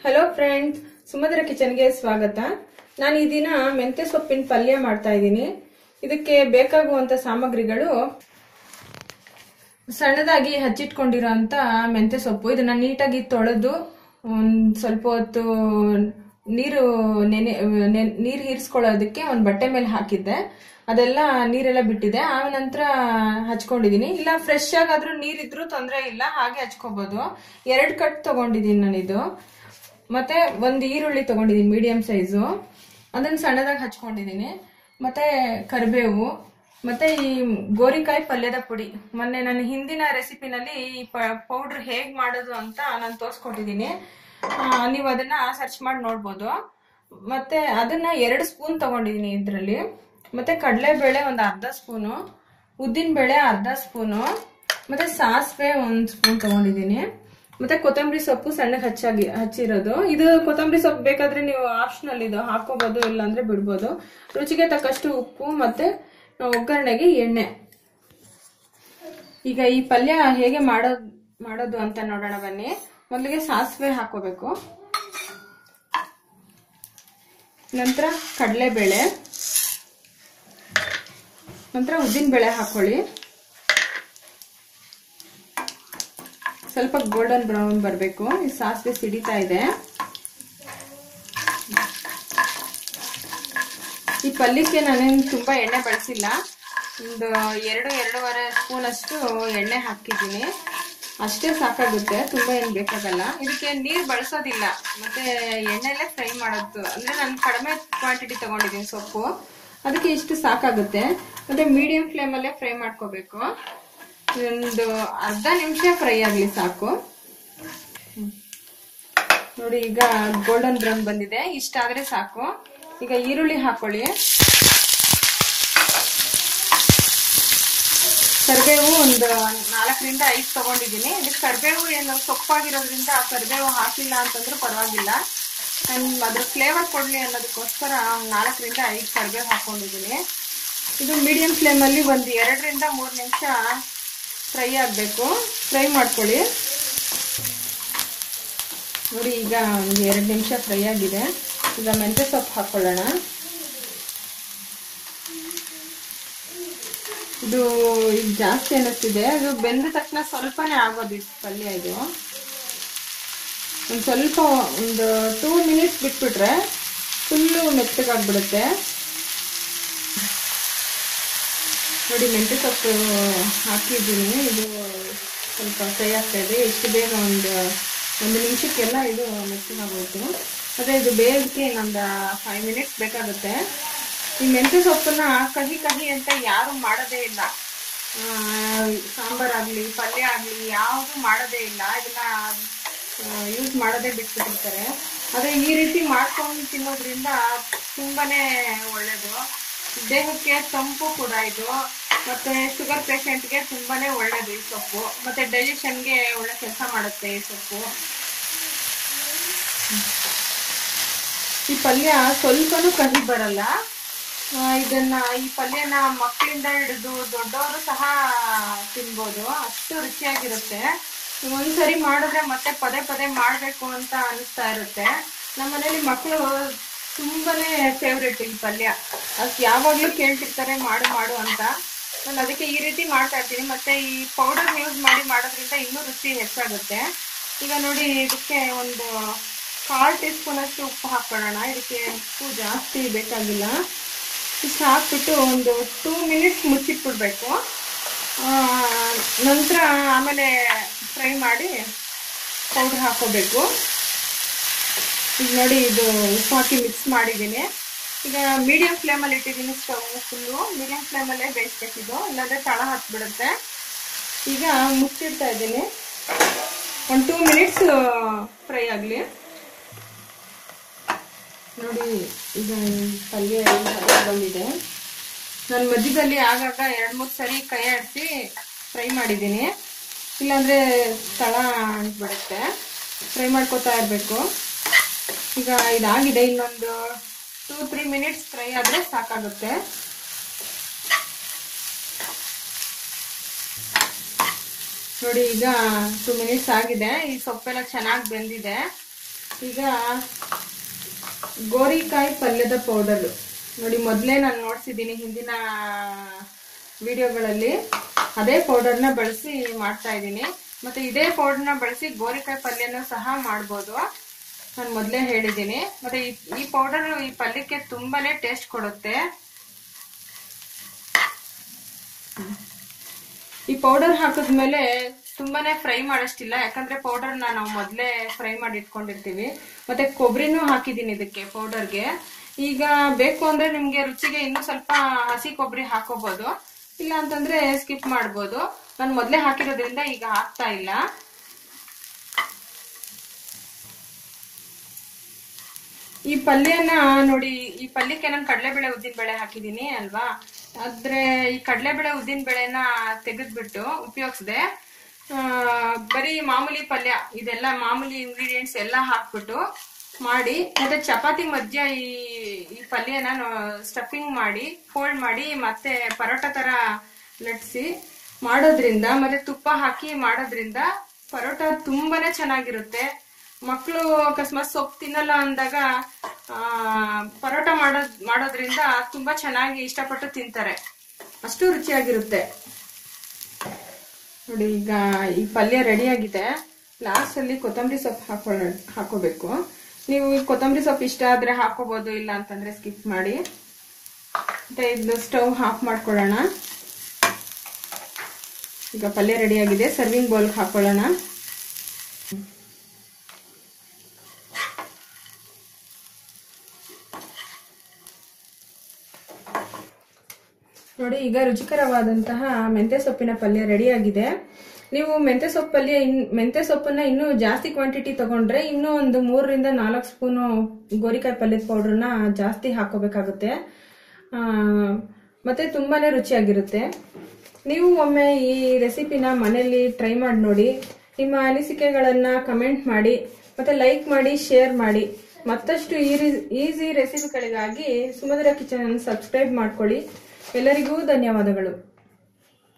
Hello friends ಸುಮಧುರ ಕಿಚನ್ಗೆ ಸ್ವಾಗತ ನಾನು ಈ ದಿನ ಮೆಂತ್ಯ ಸೊಪ್ಪಿನ ಪಲ್ಯ ಮಾಡ್ತಾ ಇದ್ದೀನಿ ಇದಕ್ಕೆ ಬೇಕಾಗುವಂತ ಸಾಮಗ್ರಿಗಳು ಸಣ್ಣದಾಗಿ ಹಚ್ಚಿಟ್ಕೊಂಡಿರೋಂಥ ಮೆಂತ್ಯ ಸೊಪ್ಪು ಇದನ್ನ ನೀಟಾಗಿ ತೊಳೆದು ಒಂದ್ ಸ್ವಲ್ಪ ಹೊತ್ತು ನೀರು ನೆನೆ ನೆನ್- ನೀರು ಹೀರಿಸ್ಕೊಳ್ಳೋದಕ್ಕೆ ಒಂದು ಬಟ್ಟೆ ಮೇಲೆ ಹಾಕಿದ್ದೆ ಅದೆಲ್ಲ ನೀರೆಲ್ಲ ಬಿಟ್ಟಿದೆ ಆ ನಂತರ ಹಚ್ಕೊಂಡಿದೀನಿ ಇಲ್ಲ ಫ್ರೆಶ್ ಆಗಾದ್ರೂ ನೀರಿದ್ರೂ ತೊಂದರೆ ಇಲ್ಲ ಹಾಗೆ ಹಚ್ಕೋಬಹುದು ಎರಡು ಕಟ್ ತಗೊಂಡಿದ್ದೀನಿ ನಾನಿದು ಮತ್ತೆ ಒಂದು ಈರುಳ್ಳಿ ತಗೊಂಡಿದ್ದೀನಿ ಮೀಡಿಯಂ ಸೈಜು ಅದನ್ನ ಸಣ್ಣದಾಗಿ ಹಚ್ಕೊಂಡಿದ್ದೀನಿ ಮತ್ತೆ ಕರಿಬೇವು ಮತ್ತೆ ಈ ಗೋರಿಕಾಯಿ ಪಲ್ಯದ ಪುಡಿ ಮೊನ್ನೆ ನಾನು ಹಿಂದಿನ ರೆಸಿಪಿನಲ್ಲಿ ಈ ಪೌಡರ್ ಹೇಗ್ ಮಾಡೋದು ಅಂತ ನಾನು ತೋರಿಸ್ಕೊಟ್ಟಿದ್ದೀನಿ ನೀವು ಅದನ್ನ ಸರ್ಚ್ ಮಾಡಿ ನೋಡ್ಬೋದು ಮತ್ತೆ ಅದನ್ನ ಎರಡು ಸ್ಪೂನ್ ತಗೊಂಡಿದ್ದೀನಿ ಇದರಲ್ಲಿ ಮತ್ತೆ ಕಡಲೆಬೇಳೆ ಒಂದು ಅರ್ಧ ಸ್ಪೂನು ಉದ್ದಿನ ಬೇಳೆ ಅರ್ಧ ಸ್ಪೂನು ಮತ್ತೆ ಸಾಸಿವೆ ಒಂದು ಸ್ಪೂನ್ ತಗೊಂಡಿದ್ದೀನಿ ಮತ್ತೆ ಕೊತ್ತಂಬರಿ ಸೊಪ್ಪು ಸಣ್ಣಗೆ ಹಚ್ಚಾಗಿ ಹಚ್ಚಿರೋದು ಇದು ಕೊತ್ತಂಬರಿ ಸೊಪ್ಪು ಬೇಕಾದ್ರೆ ನೀವು ಆಪ್ಷನಲ್ ಇದು ಹಾಕೋಬಹುದು ಇಲ್ಲಾಂದ್ರೆ ಬಿಡ್ಬೋದು ರುಚಿಗೆ ತಕ್ಕಷ್ಟು ಉಪ್ಪು ಮತ್ತೆ ಒಗ್ಗರಣೆಗೆ ಎಣ್ಣೆ ಈಗ ಈ ಪಲ್ಯ ಹೇಗೆ ಮಾಡೋದು ಮಾಡೋದು ಅಂತ ನೋಡೋಣ ಬನ್ನಿ ಮೊದಲಿಗೆ ಸಾಸಿವೆ ಹಾಕೋಬೇಕು ನಂತರ ಕಡಲೆಬೇಳೆ ನಂತರ ಉದ್ದಿನ ಬೇಳೆ ಹಾಕೊಳ್ಳಿ ಸ್ವಲ್ಪ ಗೋಲ್ಡನ್ ಬ್ರೌನ್ ಬರಬೇಕು ಈ ಸಾಸಿವೆ ಸಿಡಿತಾ ಇದೆ ಈ ಪಲ್ಯಕ್ಕೆ ನಾನೇನು ತುಂಬಾ ಎಣ್ಣೆ ಬಳಸಿಲ್ಲ ಒಂದು ಎರಡು ಎರಡೂವರೆ ಸ್ಪೂನ್ ಅಷ್ಟು ಎಣ್ಣೆ ಹಾಕಿದ್ದೀನಿ ಅಷ್ಟೇ ಸಾಕಾಗುತ್ತೆ ತುಂಬಾ ಏನು ಬೇಕಾಗಲ್ಲ ಇದಕ್ಕೆ ನೀರು ಬಳಸೋದಿಲ್ಲ ಮತ್ತೆ ಎಣ್ಣೆಲ್ಲೇ ಫ್ರೈ ಮಾಡೋದು ಅಂದ್ರೆ ನಾನು ಕಡಿಮೆ ಕ್ವಾಂಟಿಟಿ ತಗೊಂಡಿದ್ದೀನಿ ಸೊಪ್ಪು ಅದಕ್ಕೆ ಇಷ್ಟು ಸಾಕಾಗುತ್ತೆ ಮತ್ತೆ ಮೀಡಿಯಂ ಫ್ಲೇಮಲ್ಲೇ ಫ್ರೈ ಮಾಡ್ಕೋಬೇಕು ಒಂದು ಅರ್ಧ ನಿಮಿಷ ಫ್ರೈ ಆಗಲಿ ಸಾಕು ಹ್ಮ್. ನೋಡಿ ಈಗ ಗೋಲ್ಡನ್ ಬ್ರೌನ್ ಬಂದಿದೆ ಇಷ್ಟಾದ್ರೆ ಸಾಕು ಈಗ ಈರುಳ್ಳಿ ಹಾಕೊಳ್ಳಿ ಕರಿಬೇವು ಒಂದು ನಾಲ್ಕರಿಂದ ಐದು ತಗೊಂಡಿದ್ದೀನಿ ಇದಕ್ಕೆ ಕರಿಬೇವು ಏನು ಸೊಪ್ಪಾಗಿರೋದ್ರಿಂದ ಆ ಕರಿಬೇವು ಹಾಕಿಲ್ಲ ಅಂತಂದ್ರೂ ಪರವಾಗಿಲ್ಲ ನಾನು ಅದ್ರ ಫ್ಲೇವರ್ ಕೊಡಲಿ ಅನ್ನೋದಕ್ಕೋಸ್ಕರ ಒಂದ್ ನಾಲ್ಕರಿಂದ ಐದು ಕರಿಬೇವು ಹಾಕೊಂಡಿದ್ದೀನಿ ಇದು ಮೀಡಿಯಂ ಫ್ಲೇಮಲ್ಲಿ ಒಂದು ಎರಡರಿಂದ ಮೂರು ನಿಮಿಷ ಫ್ರೈ ಆಗಬೇಕು ಫ್ರೈ ಮಾಡ್ಕೊಳ್ಳಿ ನೋಡಿ ಈಗ ಒಂದು ಎರಡು ನಿಮಿಷ ಫ್ರೈ ಆಗಿದೆ ಈಗ ಮೆಂತ್ಯ ಸೊಪ್ಪು ಹಾಕೊಳ್ಳೋಣ ಇದು ಈಗ ಜಾಸ್ತಿ ಅನ್ನಿಸ್ತಿದೆ ಅದು ಬೆಂದ ತಕ್ಷಣ ಸ್ವಲ್ಪನೇ ಆಗೋದು ಇದು ಪಲ್ಯ ಇದು ಒಂದು ಸ್ವಲ್ಪ ಒಂದು ಟೂ ಮಿನಿಟ್ಸ್ ಬಿಟ್ಬಿಟ್ರೆ ಫುಲ್ಲು ಮೆತ್ತಗಾಗ್ಬಿಡುತ್ತೆ ನೋಡಿ ಮೆಂತ್ಯ ಸೊಪ್ಪು ಹಾಕಿದ್ದೀನಿ ಇದು ಸ್ವಲ್ಪ ಫ್ರೈ ಆಗ್ತಾ ಇದೆ ಎಷ್ಟು ಬೇಗ ಒಂದು ಒಂದು ನಿಮಿಷಕ್ಕೆಲ್ಲ ಇದು ಮೆತ್ತಗಾಗೋಯ್ತು ಅದೇ ಇದು ಬೇಯೋದಕ್ಕೆ ಇನ್ನೊಂದು ಫೈವ್ ಮಿನಿಟ್ಸ್ ಬೇಕಾಗುತ್ತೆ ಈ ಮೆಂತ್ಯ ಸೊಪ್ಪನ್ನ ಕಹಿ ಕಹಿ ಅಂತ ಯಾರು ಮಾಡೋದೇ ಇಲ್ಲ ಆ, ಸಾಂಬಾರಾಗ್ಲಿ ಪಲ್ಯ ಆಗಲಿ ಯಾವುದು ಮಾಡೋದೇ ಇಲ್ಲ ಇದನ್ನ ಯೂಸ್ ಮಾಡೋದೇ ಬಿಟ್ಬಿಟ್ಟಿರ್ತಾರೆ ಅದೇ ಈ ರೀತಿ ಮಾಡ್ಕೊಂಡು ತಿನ್ನೋದ್ರಿಂದ ತುಂಬಾನೇ ಒಳ್ಳೇದು ದೇಹಕ್ಕೆ ತಂಪು ಕೂಡ ಇದು ಮತ್ತೆ ಶುಗರ್ ಪೇಷಂಟ್ಗೆ ತುಂಬಾನೇ ಒಳ್ಳೇದು ಈ ಸೊಪ್ಪು ಮತ್ತೆ ಡೈಜೆಷನ್ಗೆ ಒಳ್ಳೆ ಕೆಲಸ ಮಾಡುತ್ತೆ ಈ ಸೊಪ್ಪು ಈ ಪಲ್ಯ ಸ್ವಲ್ಪನೂ ಕಹಿ ಬರಲ್ಲ ಆ, ಇದನ್ನ ಈ ಪಲ್ಯನ ಮಕ್ಕಳಿಂದ ಹಿಡಿದು ದೊಡ್ಡವರು ಸಹ ತಿನ್ಬೋದು ಅಷ್ಟು ರುಚಿಯಾಗಿರುತ್ತೆ ಒಂದ್ಸರಿ ಮಾಡಿದ್ರೆ ಮತ್ತೆ ಪದೇ ಪದೇ ಮಾಡಬೇಕು ಅಂತ ಅನಿಸ್ತಾ ಇರುತ್ತೆ ನಮ್ಮ ಮನೇಲಿ ಮಕ್ಕಳು ತುಂಬಾನೇ ಫೇವ್ರೆಟ್ ಈ ಪಲ್ಯ ಅದು ಯಾವಾಗ್ಲೂ ಕೇಳ್ತಿರ್ತಾರೆ ಮಾಡು ಮಾಡು ಅಂತ ನಾನು ಅದಕ್ಕೆ ಈ ರೀತಿ ಮಾಡ್ತಾ ಇರ್ತೀನಿ ಮತ್ತೆ ಈ ಪೌಡರ್ ಯೂಸ್ ಮಾಡಿ ಮಾಡೋದ್ರಿಂದ ಇನ್ನೂ ರುಚಿ ಹೆಚ್ಚಾಗುತ್ತೆ ಈಗ ನೋಡಿ ಇದಕ್ಕೆ ಒಂದು ಕಾಲ್ ಟೀ ಸ್ಪೂನ್ ಅಷ್ಟು ಉಪ್ಪು ಹಾಕೊಳ್ಳೋಣ ಇದಕ್ಕೆ ಉಪ್ಪು ಜಾಸ್ತಿ ಬೇಕಾಗಿಲ್ಲ ಇಷ್ಟು ಹಾಕ್ಬಿಟ್ಟು ಒಂದು ಟೂ ಮಿನಿಟ್ಸ್ ಮುಚ್ಚಿಟ್ಬಿಡ್ಬೇಕು ಆ, ನಂತರ ಆಮೇಲೆ ಫ್ರೈ ಮಾಡಿ ಪೌಡ್ರ್ ಹಾಕೋಬೇಕು ಈಗ ನೋಡಿ ಇದು ಉಪ್ಪು ಹಾಕಿ ಮಿಕ್ಸ್ ಮಾಡಿದ್ದೀನಿ ಈಗ ಮೀಡಿಯಂ ಫ್ಲೇಮಲ್ಲಿ ಇಟ್ಟಿದ್ದೀನಿ ಸ್ಟವ್ ಫುಲ್ಲು ಮೀಡಿಯಂ ಫ್ಲೇಮಲ್ಲೇ ಬೇಯಿಸ್ಬೇಕಿದು ಇಲ್ಲಾಂದರೆ ತಳ ಹತ್ಬಿಡುತ್ತೆ ಈಗ ಮುಚ್ಚಿಡ್ತಾ ಇದ್ದೀನಿ ಒಂದು ಟೂ ಮಿನಿಟ್ಸ್ ಫ್ರೈ ಆಗಲಿ ನೋಡಿ ಈಗ ಈ ಪಲ್ಯ ಎಲ್ಲ ಹದ ಬಂದಿದೆ ನಾನು ಮಧ್ಯದಲ್ಲಿ ಆಗಾಗ ಎರಡು ಮೂರು ಸರಿ ಕೈ ಆಡಿಸಿ ಫ್ರೈ ಮಾಡಿದ್ದೀನಿ ಇಲ್ಲಾಂದರೆ ತಳ ಅಂಟ್ಬಿಡುತ್ತೆ ಫ್ರೈ ಮಾಡ್ಕೋತಾ ಇರಬೇಕು ಈಗ ಇದಾಗಿದೆ ಇನ್ನೊಂದು ಟೂ ತ್ರೀ ಮಿನಿಟ್ಸ್ ಫ್ರೈ ಆದರೆ ಸಾಕಾಗುತ್ತೆ ನೋಡಿ ಈಗ ಟೂ ಮಿನಿಟ್ಸ್ ಆಗಿದೆ ಈ ಸೊಪ್ಪೆಲ್ಲ ಚೆನ್ನಾಗಿ ಬೆಂದಿದೆ ಈಗ ಗೋರಿಕಾಯಿ ಪಲ್ಯದ ಪೌಡರ್ ನೋಡಿ ಮೊದಲೇ ನಾನು ನೋಡ್ಸಿದ್ದೀನಿ ಹಿಂದಿನ ವಿಡಿಯೋಗಳಲ್ಲಿ ಅದೇ ಪೌಡರ್ನ ಬಳಸಿ ಮಾಡ್ತಾ ಇದ್ದೀನಿ ಮತ್ತೆ ಇದೇ ಪೌಡರ್ನ ಬಳಸಿ ಗೋರಿಕಾಯಿ ಪಲ್ಯನೂ ಸಹ ಮಾಡ್ಬೋದು ನಾನು ಮೊದಲೇ ಹೇಳಿದ್ದೀನಿ ಮತ್ತೆ ಈ- ಈ ಪೌಡರ್ ಈ ಪಲ್ಯಕ್ಕೆ ತುಂಬಾನೇ ಟೇಸ್ಟ್ ಕೊಡುತ್ತೆ ಈ ಪೌಡರ್ ಹಾಕಿದ್ಮೇಲೆ ತುಂಬಾನೇ ಫ್ರೈ ಮಾಡೋಷ್ಟಿಲ್ಲ ಯಾಕಂದ್ರೆ ಪೌಡರ್ನ ನಾವು ಮೊದಲೇ ಫ್ರೈ ಮಾಡಿ ಇಟ್ಕೊಂಡಿರ್ತೀವಿ ಮತ್ತೆ ಕೊಬ್ಬರಿನೂ ಹಾಕಿದ್ದೀನಿ ಇದಕ್ಕೆ ಪೌಡರ್ಗೆ ಈಗ ಬೇಕು ಅಂದ್ರೆ ನಿಮ್ಗೆ ರುಚಿಗೆ ಇನ್ನೂ ಸ್ವಲ್ಪ ಹಸಿ ಕೊಬ್ಬರಿ ಹಾಕೋಬಹುದು ಇಲ್ಲ ಅಂತಂದ್ರೆ ಸ್ಕಿಪ್ ಮಾಡ್ಬೋದು ನಾನು ಮೊದಲೇ ಹಾಕಿರೋದ್ರಿಂದ ಈಗ ಹಾಕ್ತಾ ಇಲ್ಲ ಈ ಪಲ್ಯನ ನೋಡಿ ಈ ಪಲ್ಯಕ್ಕೆ ನಾನು ಕಡಲೆಬೇಳೆ ಉದ್ದಿನ ಬೇಳೆ ಹಾಕಿದೀನಿ ಅಲ್ವಾ ಆದ್ರೆ ಈ ಕಡಲೆಬೇಳೆ ಉದ್ದಿನ ಬೇಳೆನ ತೆಗೆದ್ಬಿಟ್ಟು ಉಪಯೋಗಿಸ್ದೆ ಬರೀ ಮಾಮೂಲಿ ಪಲ್ಯ ಇದೆಲ್ಲ ಮಾಮೂಲಿ ಇಂಗ್ರೀಡಿಯೆಂಟ್ಸ್ ಎಲ್ಲ ಹಾಕ್ಬಿಟ್ಟು ಮಾಡಿ ಮತ್ತೆ ಚಪಾತಿ ಮಧ್ಯ ಈ ಈ ಪಲ್ಯನ ಸ್ಟಫಿಂಗ್ ಮಾಡಿ ಫೋಲ್ಡ್ ಮಾಡಿ ಮತ್ತೆ ಪರೋಟ ತರ ಲಟ್ಸಿ ಮಾಡೋದ್ರಿಂದ ಮತ್ತೆ ತುಪ್ಪ ಹಾಕಿ ಮಾಡೋದ್ರಿಂದ ಪರೋಟ ತುಂಬಾನೇ ಚೆನ್ನಾಗಿರುತ್ತೆ ಮಕ್ಕಳು ಅಕಸ್ಮಾತ್ ಸೊಪ್ಪು ತಿನ್ನಲ್ಲ ಅಂದಾಗ ಆ, ಪರೋಟ ಮಾಡೋದ್ ಮಾಡೋದ್ರಿಂದ ತುಂಬಾ ಚೆನ್ನಾಗಿ ಇಷ್ಟಪಟ್ಟು ತಿಂತಾರೆ ಅಷ್ಟು ರುಚಿಯಾಗಿರುತ್ತೆ ನೋಡಿ ಈಗ ಈ ಪಲ್ಯ ರೆಡಿ ಆಗಿದೆ ಲಾಸ್ಟ್ ಅಲ್ಲಿ ಕೊತ್ತಂಬರಿ ಸೊಪ್ಪು ಹಾಕೊಳ್ಳ ಹಾಕೋಬೇಕು ನೀವು ಈ ಕೊತ್ತಂಬರಿ ಸೊಪ್ಪು ಇಷ್ಟ ಆದ್ರೆ ಹಾಕೋಬಹುದು ಇಲ್ಲ ಅಂತಂದ್ರೆ ಸ್ಕಿಪ್ ಮಾಡಿ ಮತ್ತೆ ಇದು ಸ್ಟವ್ ಆಫ್ ಮಾಡ್ಕೊಳ್ಳೋಣ ಈಗ ಪಲ್ಯ ರೆಡಿ ಆಗಿದೆ ಸರ್ವಿಂಗ್ ಬೌಲ್ಗೆ ಹಾಕೊಳ್ಳೋಣ ನೋಡಿ ಈಗ ರುಚಿಕರವಾದಂತಹ ಮೆಂತ್ಯ ಸೊಪ್ಪಿನ ಪಲ್ಯ ರೆಡಿ ಆಗಿದೆ ನೀವು ಮೆಂತ್ಯ ಸೊಪ್ಪು ಪಲ್ಯ ಇನ್ ಮೆಂತ್ಯ ಸೊಪ್ಪನ್ನ ಇನ್ನೂ ಜಾಸ್ತಿ ಕ್ವಾಂಟಿಟಿ ತಗೊಂಡ್ರೆ ಇನ್ನೂ ಒಂದು ಮೂರರಿಂದ ನಾಲ್ಕು ಸ್ಪೂನು ಗೋರಿಕಾಯಿ ಪಲ್ಯದ ಪೌಡ್ರನ್ನ ಜಾಸ್ತಿ ಹಾಕೋಬೇಕಾಗುತ್ತೆ ಆ, ಮತ್ತೆ ತುಂಬಾನೇ ರುಚಿಯಾಗಿರುತ್ತೆ ನೀವು ಒಮ್ಮೆ ಈ ರೆಸಿಪಿನ ಮನೆಯಲ್ಲಿ ಟ್ರೈ ಮಾಡಿ ನೋಡಿ ನಿಮ್ಮ ಅನಿಸಿಕೆಗಳನ್ನ ಕಮೆಂಟ್ ಮಾಡಿ ಮತ್ತೆ ಲೈಕ್ ಮಾಡಿ ಶೇರ್ ಮಾಡಿ ಮತ್ತಷ್ಟು ಈಸಿ ರೆಸಿಪಿಗಳಿಗಾಗಿ ಸುಮಧುರ ಕಿಚನ್ ಸಬ್ಸ್ಕ್ರೈಬ್ ಮಾಡ್ಕೊಳ್ಳಿ ಎಲ್ಲರಿಗೂ ಧನ್ಯವಾದಗಳು